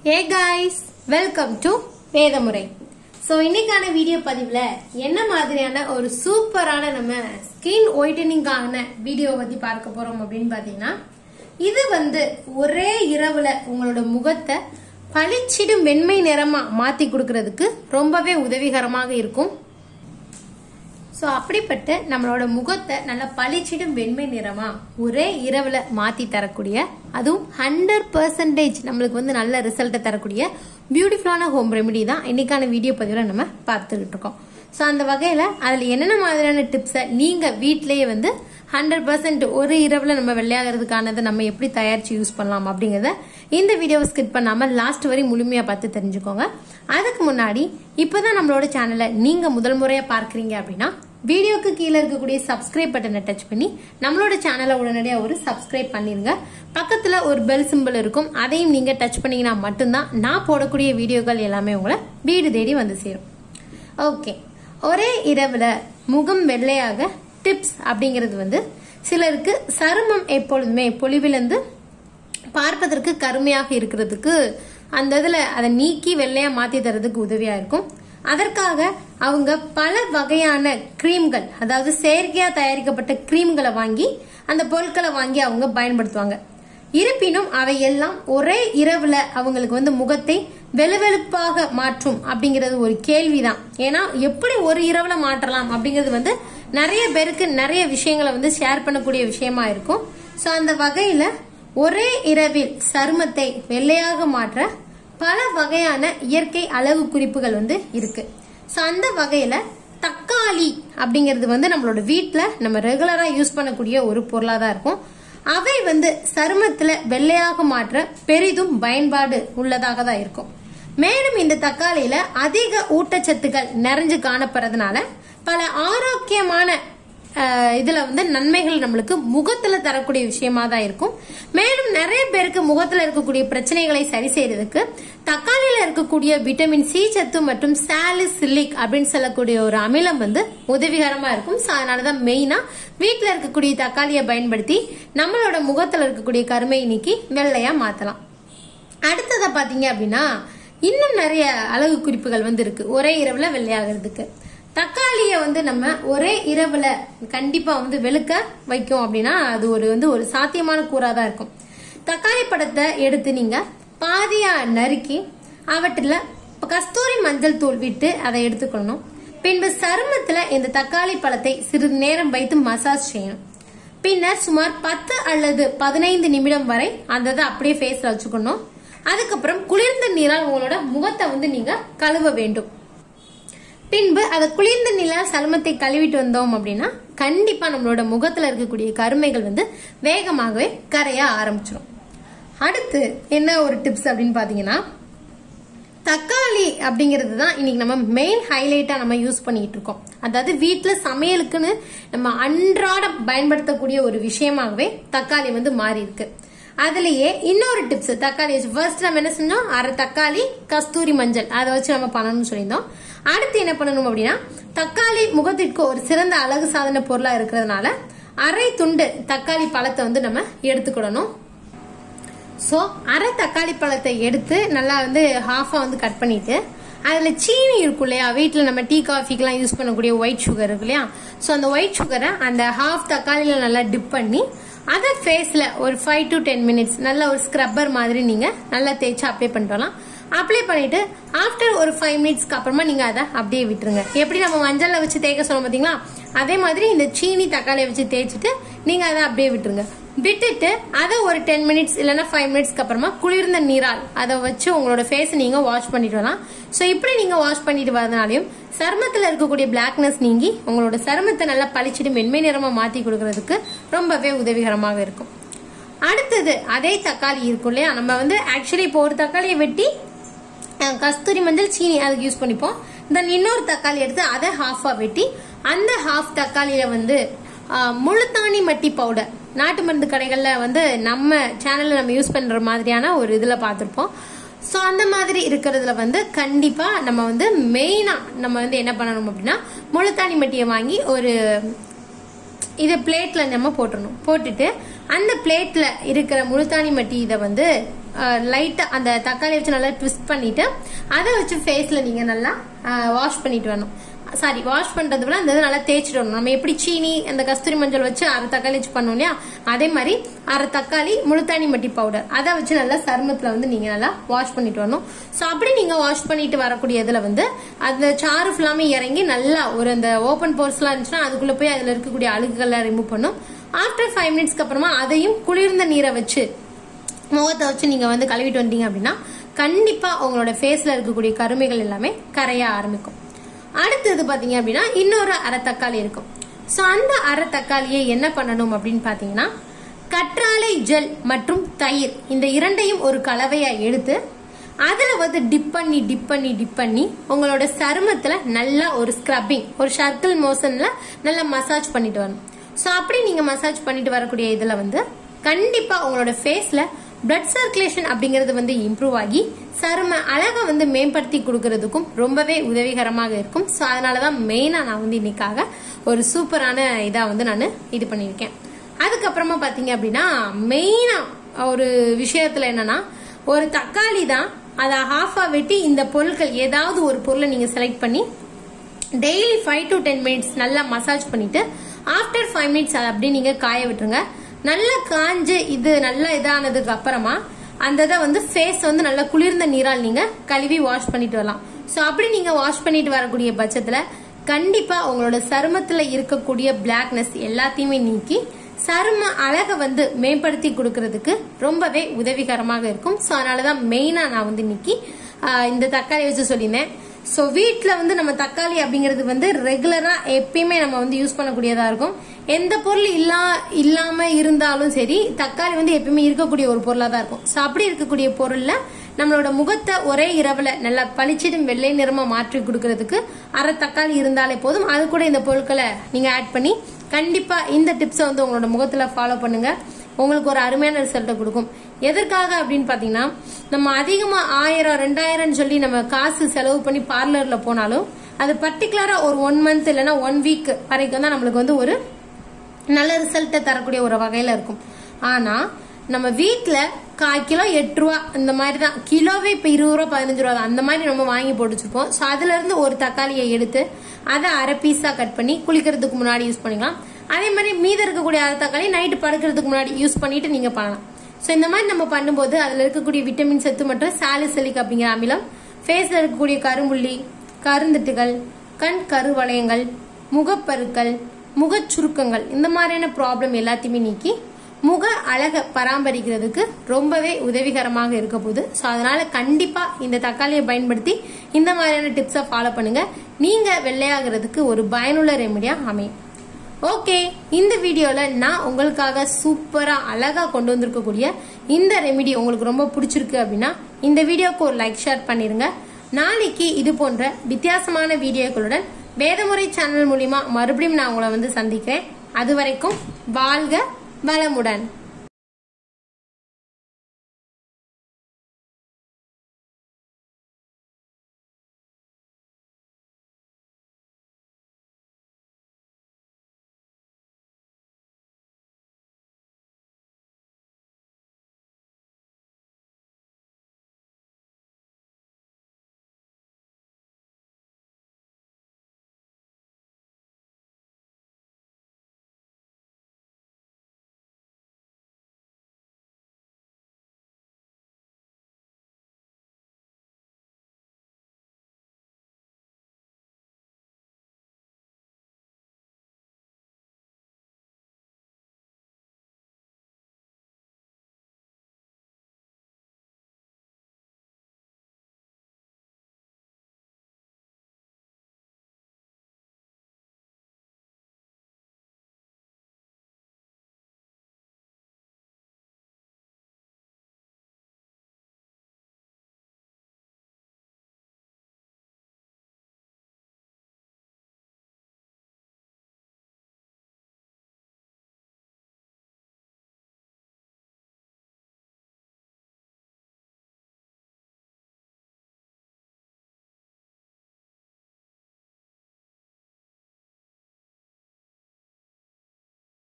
hey guys welcome to வேதமுறை so இன்னைக்கான video பதிவில் என்ன மாதிரியான ஒரு சூப்பரான நம்ம ஸ்கின் ஒயிட்டனிங்கான வீடியோ பற்றி பார்க்க போகிறோம் அப்படின்னு பார்த்தீங்கன்னா இது வந்து ஒரே இரவுல உங்களோட முகத்தை பளிச்சிடும் வெண்மை நிறமா மாத்தி கொடுக்கறதுக்கு ரொம்பவே உதவிகரமாக இருக்கும் ஸோ அப்படிப்பட்ட நம்மளோட முகத்தை நல்லா பளிச்சிடும் வெண்மை நிறமா ஒரே இரவுல மாத்தி தரக்கூடிய அதுவும் ஹண்ட்ரட் பர்சன்டேஜ் நம்மளுக்கு வந்து நல்ல ரிசல்ட்டை தரக்கூடிய பியூட்டிஃபுல்லான ஹோம் ரெமெடி தான் இன்னைக்கான வீடியோ பதிவில் நம்ம பார்த்துக்கிட்டு இருக்கோம் ஸோ அந்த வகையில் அதில் என்னென்ன மாதிரியான டிப்ஸை நீங்கள் வீட்டிலேயே வந்து ஹண்ட்ரட் பர்சன்ட் ஒரு இரவில் நம்ம வெள்ளையாகிறதுக்கானதை நம்ம எப்படி தயாரித்து யூஸ் பண்ணலாம் அப்படிங்கிறத இந்த வீடியோவை ஸ்கிப் பண்ணாமல் லாஸ்ட் வரை முழுமையாக பார்த்து தெரிஞ்சுக்கோங்க அதுக்கு முன்னாடி இப்போ தான் நம்மளோட சேனலை நீங்கள் முதல் முறையாக பார்க்குறீங்க அப்படின்னா வீடியோக்கு கீழே இருக்கக்கூடிய சப்ஸ்கிரைப் பட்டனை டச் பண்ணி நம்மளோட சேனலை உடனடியாக ஒரு சப்ஸ்கிரைப் பண்ணிருங்க பக்கத்தில் ஒரு பெல் சிம்பிள் இருக்கும் அதையும் நீங்கள் டச் பண்ணீங்கன்னா மட்டும்தான் நான் போடக்கூடிய வீடியோக்கள் எல்லாமே உங்களை வீடு தேடி வந்து சேரும் ஓகே ஒரே இரவில் முகம் வெள்ளையாக டிப்ஸ் அப்படிங்கிறது வந்து சிலருக்கு சருமம் எப்பொழுதுமே பொலிவிலிருந்து பார்ப்பதற்கு கருமையாக இருக்கிறதுக்கு அந்த இதில் அதை நீக்கி வெள்ளையாக மாற்றி தரதுக்கு உதவியாக இருக்கும் அதற்காக அவங்க பல வகையான கிரீம்கள் அதாவது செயற்கையாக தயாரிக்கப்பட்ட கிரீம்களை வாங்கி அந்த பொருட்களை வாங்கி அவங்க பயன்படுத்துவாங்க இருப்பினும் அவையெல்லாம் ஒரே இரவுல அவங்களுக்கு வந்து முகத்தை வெளுவெளுப்பாக மாற்றும் அப்படிங்கிறது ஒரு கேள்விதான் ஏன்னா எப்படி ஒரு இரவுல மாற்றலாம் அப்படிங்கிறது வந்து நிறைய பேருக்கு நிறைய விஷயங்களை வந்து ஷேர் பண்ணக்கூடிய விஷயமா இருக்கும் ஸோ அந்த வகையில ஒரே இரவில் சருமத்தை வெள்ளையாக மாற்ற பல வகையான இயற்கை அளவு குறிப்புகள் வந்து இருக்கு ஸோ அந்த வகையில தக்காளி அப்படிங்கிறது வந்து நம்மளோட வீட்டில் நம்ம ரெகுலரா யூஸ் பண்ணக்கூடிய ஒரு பொருளாக தான் இருக்கும் அவை வந்து சருமத்துல வெள்ளையாக மாற்ற பெரிதும் பயன்பாடு உள்ளதாக தான் இருக்கும் மேலும் இந்த தக்காளியில அதிக ஊட்டச்சத்துக்கள் நிறைஞ்சு காணப்படுறதுனால பல ஆரோக்கியமான அஹ், இதுல வந்து நன்மைகள் நம்மளுக்கு முகத்துல தரக்கூடிய விஷயமா தான் இருக்கும் மேலும் நிறைய பேருக்கு முகத்துல இருக்கக்கூடிய பிரச்சனைகளை சரி செய்யறதுக்கு தக்காளியில இருக்கக்கூடிய விட்டமின் சி சத்து மற்றும் சாலிசிலிக் அப்படின்னு சொல்லக்கூடிய ஒரு அமிலம் வந்து உதவிகரமா இருக்கும் So, அதனாலதான் மெயினா வீட்டுல இருக்கக்கூடிய தக்காளியை பயன்படுத்தி நம்மளோட முகத்துல இருக்கக்கூடிய கருமையை நீக்கி வெள்ளையா மாத்தலாம் அடுத்ததை பாத்தீங்க அப்படின்னா இன்னும் நிறைய அழகு குறிப்புகள் வந்து இருக்கு ஒரே இரவுல வெள்ளையாகிறதுக்கு தக்காளிய வந்து நம்ம ஒரே இரவுல கண்டிப்பா வந்து வெளுக்க வைக்கும் அப்படின்னா அது ஒரு வந்து ஒரு சாத்தியமான கூறா தான் இருக்கும் தக்காளி பழத்தை எடுத்து நீங்க பாதியா நறுக்கி அவற்றில் கஸ்தூரி மஞ்சள் தூள் விட்டு அதை எடுத்துக்கணும் பின்பு சருமத்துல இந்த தக்காளி பழத்தை சிறிது நேரம் வைத்து மசாஜ் செய்யணும் பின்னர் சுமார் பத்து அல்லது பதினைந்து நிமிடம் வரை அந்த இதை அப்படியே ஃபேஸ்ல வச்சுக்கணும் அதுக்கப்புறம் குளிர்ந்த நீரால் உங்களோட முகத்தை வந்து நீங்க கழுவ வேண்டும் பின்பு அதை குளிர்ந்த நீரால் சருமத்தை கழுவிட்டு வந்தோம் அப்படின்னா கண்டிப்பா நம்மளோட முகத்துல இருக்கக்கூடிய கருமைகள் வந்து வேகமாகவே கரைய ஆரம்பிச்சிடும் அடுத்து என்ன ஒரு டிப்ஸ் அப்படின்னு பாத்தீங்கன்னா தக்காளி அப்படிங்கிறது தான் இன்னைக்கு நம்ம மெயின் ஹைலைட்டா நம்ம யூஸ் பண்ணிட்டு இருக்கோம் அதாவது வீட்டுல சமையலுக்குன்னு நம்ம அன்றாடம் பயன்படுத்தக்கூடிய ஒரு விஷயமாகவே தக்காளி வந்து மாறி இருக்கு அதுலயே இன்னொரு டிப்ஸ் தக்காளி ஃபர்ஸ்ட் நம்ம என்ன செஞ்சோம் அரை தக்காளி கஸ்தூரி மஞ்சள் அதை வச்சு நம்ம பண்ணணும்னு சொல்லியிருந்தோம் அடுத்து என்ன பண்ணணும் அப்படின்னா தக்காளி முகத்திற்கு ஒரு சிறந்த அழகு சாதன பொருளா இருக்கிறதுனால அரை துண்டு தக்காளி பழத்தை வந்து நம்ம எடுத்துக்கிடணும் ஸோ அரை தக்காளி பழத்தை எடுத்து நல்லா வந்து ஹாஃபாக வந்து கட் பண்ணிட்டு அதில் சீனி இருக்கும் இல்லையா வீட்டில் நம்ம டீ காஃபிக்கெலாம் யூஸ் பண்ணக்கூடிய ஒயிட் சுகர் இருக்கு இல்லையா ஸோ அந்த ஒயிட் சுகரை அந்த ஹாஃப் தக்காளியில் நல்லா டிப் பண்ணி அதை ஃபேஸில் ஒரு ஃபைவ் டு டென் மினிட்ஸ் நல்ல ஒரு ஸ்க்ரப்பர் மாதிரி நீங்கள் நல்லா தேய்ச்சி அப்ளை பண்ணிட்டு வரலாம் அப்ளை பண்ணிட்டு ஆஃப்டர் ஒரு ஃபைவ் மினிட்ஸ்க்கு அப்புறமா நீங்க அதை அப்படியே விட்டுருங்க எப்படி நம்ம மஞ்சள்ல வச்சு தேய்க்க சொல்ல பாத்தீங்களா அதே மாதிரி இந்த சீனி தக்காளியை வச்சு தேய்ச்சிட்டு நீங்க அதை அப்படியே விட்டுருங்க விட்டுட்டு அதை ஒரு டென் மினிட்ஸ் இல்லைன்னா ஃபைவ் மினிட்ஸ்க்கு அப்புறமா குளிர்ந்த நீரால் அதை வச்சு உங்களோட ஃபேஸை நீங்க வாஷ் பண்ணிட்டு வரலாம் ஸோ இப்படி நீங்க வாஷ் பண்ணிட்டு வரதுனாலையும் சருமத்தில் இருக்கக்கூடிய பிளாக்னஸ் நீங்கி உங்களோட சருமத்தை நல்லா பளிச்சிட்டு மென்மை நிறமா மாத்தி கொடுக்கறதுக்கு ரொம்பவே உதவிகரமாக இருக்கும் அடுத்தது அதே தக்காளி இருக்கும் இல்லையா நம்ம வந்து ஆக்சுவலி இப்போ ஒரு தக்காளியை வெட்டி அஹ், கஸ்தூரி மஞ்சள் சீனி அதுக்கு யூஸ் பண்ணிப்போம் தென் இன்னொரு தக்காளி எடுத்து அதை ஹாஃபா வெட்டி அந்த ஹாஃப் தக்காளியில வந்து அஹ், முழுத்தாணி மட்டி பவுடர் நாட்டு மருந்து கடைகள்ல வந்து நம்ம சேனல்ல நம்ம யூஸ் பண்ற மாதிரியான ஒரு இதுல பார்த்திருப்போம் ஸோ அந்த மாதிரி இருக்கிறதுல வந்து கண்டிப்பா நம்ம வந்து மெயினா நம்ம வந்து என்ன பண்ணணும் அப்படின்னா முழுத்தாணி மட்டியை வாங்கி ஒரு இதை பிளேட்ல நம்ம போட்டுடணும் போட்டுட்டு அந்த பிளேட்ல இருக்கிற முழுத்தாணி மட்டி இதை வந்து லைட்டா அந்த தக்காளி வச்சு நல்லா ட்விஸ்ட் பண்ணிட்டு அதை வச்சு ஃபேஸ்ல நீங்க நல்லா வாஷ் பண்ணிட்டு வரணும் சாரி வாஷ் பண்றது விட அந்த இதை நல்லா தேய்ச்சிட்டு வரணும் நம்ம எப்படி சீனி அந்த கஸ்தூரி மஞ்சள் வச்சு அரை தக்காளி வச்சு பண்ணோம் இல்லையா அதே மாதிரி அரை தக்காளி முழுத்தாணி மட்டி பவுடர் அதை வச்சு நல்லா சருமத்துல வந்து நீங்க நல்லா வாஷ் பண்ணிட்டு வரணும் ஸோ அப்படி நீங்க வாஷ் பண்ணிட்டு வரக்கூடிய இதுல வந்து அந்த சாறு ஃபுல்லாமே இறங்கி நல்லா ஒரு அந்த ஓப்பன் போர்ஸ்லாம் இருந்துச்சுன்னா அதுக்குள்ள போய் அதுல இருக்கக்கூடிய அழுகுகளை ரிமூவ் பண்ணும் ஆஃப்டர் ஃபைவ் மினிட்ஸ்க்கு அப்புறமா அதையும் குளிர்ந்த நீரை வச்சு முகத்தை வச்சு நீங்க வந்து கழுவிட்டு வந்தீங்க அப்படின்னா கண்டிப்பா உங்களோட ஃபேஸ்ல இருக்கக்கூடிய கருமைகள் எல்லாமே கரைய ஆரம்பிக்கும் அடுத்தது பாத்தீங்க அப்படின்னா இன்னொரு அரை தக்காளி இருக்கும் ஸோ அந்த அரை தக்காளியை என்ன பண்ணணும் அப்படின்னு பாத்தீங்கன்னா கற்றாழை ஜெல் மற்றும் தயிர் இந்த இரண்டையும் ஒரு கலவையா எடுத்து அதுல வந்து டிப் பண்ணி டிப் பண்ணி டிப் பண்ணி உங்களோட சருமத்துல நல்லா ஒரு ஸ்க்ரப்பிங் ஒரு சர்க்கிள் மோஷன்ல நல்லா மசாஜ் பண்ணிட்டு வரணும் ஸோ அப்படி நீங்க மசாஜ் பண்ணிட்டு வரக்கூடிய இதுல வந்து கண்டிப்பா உங்களோட ஃபேஸ்ல பிளட் சர்க்குலேஷன் அப்படிங்கிறது வந்து இம்ப்ரூவ் ஆகி சரும அழகை வந்து மேம்படுத்தி கொடுக்கறதுக்கும் ரொம்பவே உதவிகரமாக இருக்கும் ஸோ அதனாலதான் மெயினா நான் வந்து இன்னைக்காக ஒரு சூப்பரான இதா வந்து நான் இது பண்ணியிருக்கேன் அதுக்கப்புறமா பாத்தீங்க அப்படின்னா மெயினா ஒரு விஷயத்துல என்னன்னா ஒரு தக்காளி தான் அதை ஹாஃபா வெட்டி இந்த பொருட்கள் ஏதாவது ஒரு பொருளை நீங்க செலக்ட் பண்ணி daily five to ten minutes நல்லா மசாஜ் பண்ணிட்டு ஆஃப்டர் ஃபைவ் மினிட்ஸ் அதை அப்படியே நீங்க காய விட்டுருங்க நல்லா காஞ்சு இது நல்லா இதானதுக்கு அப்புறமா அந்த இதை வந்து ஃபேஸ் வந்து நல்லா குளிர்ந்த நீரால் நீங்க கழுவி வாஷ் பண்ணிட்டு வரலாம் ஸோ அப்படி நீங்க வாஷ் பண்ணிட்டு வரக்கூடிய பட்சத்துல கண்டிப்பா உங்களோட சருமத்துல இருக்கக்கூடிய பிளாக்னஸ் எல்லாத்தையுமே நீக்கி சரும அழகை வந்து மேம்படுத்தி கொடுக்கறதுக்கு ரொம்பவே உதவிகரமாக இருக்கும் ஸோ அதனாலதான் மெயினா நான் வந்து இன்னைக்கு ஆஹ், இந்த தக்காளி வச்சு சொல்லியிருந்தேன் ஸோ வீட்டில் வந்து நம்ம தக்காளி அப்படிங்கிறது வந்து ரெகுலராக எப்பயுமே நம்ம வந்து யூஸ் பண்ணக்கூடியதாக இருக்கும் எந்த பொருள் இல்லா இல்லாமல் இருந்தாலும் சரி தக்காளி வந்து எப்பயுமே இருக்கக்கூடிய ஒரு பொருளாக தான் இருக்கும் ஸோ அப்படி இருக்கக்கூடிய பொருளில் நம்மளோட முகத்தை ஒரே இரவுல நல்லா பளிச்சிடும் வெள்ளை நிறமா மாற்றி கொடுக்கறதுக்கு அரை தக்காளி இருந்தாலே போதும் அது கூட இந்த பொருட்களை நீங்க ஆட் பண்ணி கண்டிப்பா இந்த டிப்ஸை வந்து உங்களோட முகத்துல ஃபாலோ பண்ணுங்க உங்களுக்கு ஒரு அருமையான ரிசல்ட்டை கொடுக்கும் எதற்காக அப்படின்னு பாத்தீங்கன்னா நம்ம அதிகமா ஆயிரம் ரெண்டாயிரம் சொல்லி நம்ம காசு செலவு பண்ணி பார்லர்ல போனாலும் அது பர்டிகுலரா ஒரு ஒன் மந்த் இல்லைன்னா ஒன் வீக் வரைக்கும் தான் நம்மளுக்கு வந்து ஒரு நல்ல ரிசல்ட்டை தரக்கூடிய ஒரு வகையில இருக்கும் ஆனா நம்ம வீட்ல கால் கிலோ எட்டு ரூபா இந்த மாதிரி தான் கிலோவே இப்ப இருபது ரூபா பதினஞ்சு ரூபா தான் அந்த மாதிரி நம்ம வாங்கி போட்டு வச்சிருப்போம் ஸோ அதுல இருந்து ஒரு தக்காளியை எடுத்து அதை அரை பீஸா கட் பண்ணி குளிக்கிறதுக்கு முன்னாடி யூஸ் பண்ணிக்கலாம் அதே மாதிரி மீதம் இருக்கக்கூடிய அரை தக்காளி நைட்டு படுக்கிறதுக்கு முன்னாடி யூஸ் பண்ணிட்டு நீங்க பண்ணலாம் ஸோ இந்த மாதிரி நம்ம பண்ணும்போது அதுல இருக்கக்கூடிய விட்டமின் சத்து மற்றும் சாலிசிலிக் அப்படிங்கிற அமிலம் ஃபேஸ்ல இருக்கக்கூடிய கருமுள்ளி கருந்திட்டுகள் கண் கருவளையங்கள் முகப்பருக்கள் முகச் சுருக்கங்கள் இந்த மாதிரியான ப்ராப்ளம் எல்லாத்தையுமே நீக்கி முக அழக பராமரிக்கிறதுக்கு ரொம்பவே உதவிகரமாக இருக்க போகுது ஸோ அதனால கண்டிப்பா இந்த தக்காளியை பயன்படுத்தி இந்த மாதிரியான டிப்ஸை ஃபாலோ பண்ணுங்க நீங்க வெள்ளையாகிறதுக்கு ஒரு பயனுள்ள ரெமடியா அமையும் ஓகே இந்த வீடியோல நான் உங்களுக்காக சூப்பரா அழகா கொண்டு வந்திருக்கக்கூடிய இந்த ரெமிடி உங்களுக்கு ரொம்ப பிடிச்சிருக்கு அப்படின்னா இந்த வீடியோக்கு ஒரு லைக் ஷேர் பண்ணிருங்க நாளைக்கு இது போன்ற வித்தியாசமான வீடியோக்களுடன் வேதமுறை சேனல் மூலியமா மறுபடியும் நான் உங்களை வந்து சந்திக்கிறேன் அது வரைக்கும் வாழ்க வளமுடன்